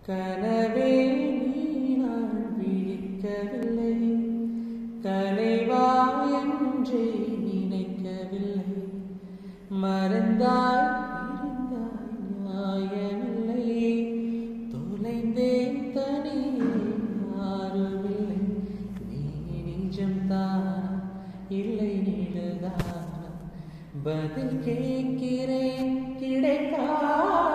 கனவே நீ நான் விழிக்கவில்லை கலைவா என்றே நினைக்கவில்லை மறந்தாய் இருந்தாய் நியாயமில்லை தொலைந்தேன் தனியே யாருமில்லை நீ நிஜம் தான் இல்லை நிழல்தான் பதில் கேட்கிறேன் கிடைக்காத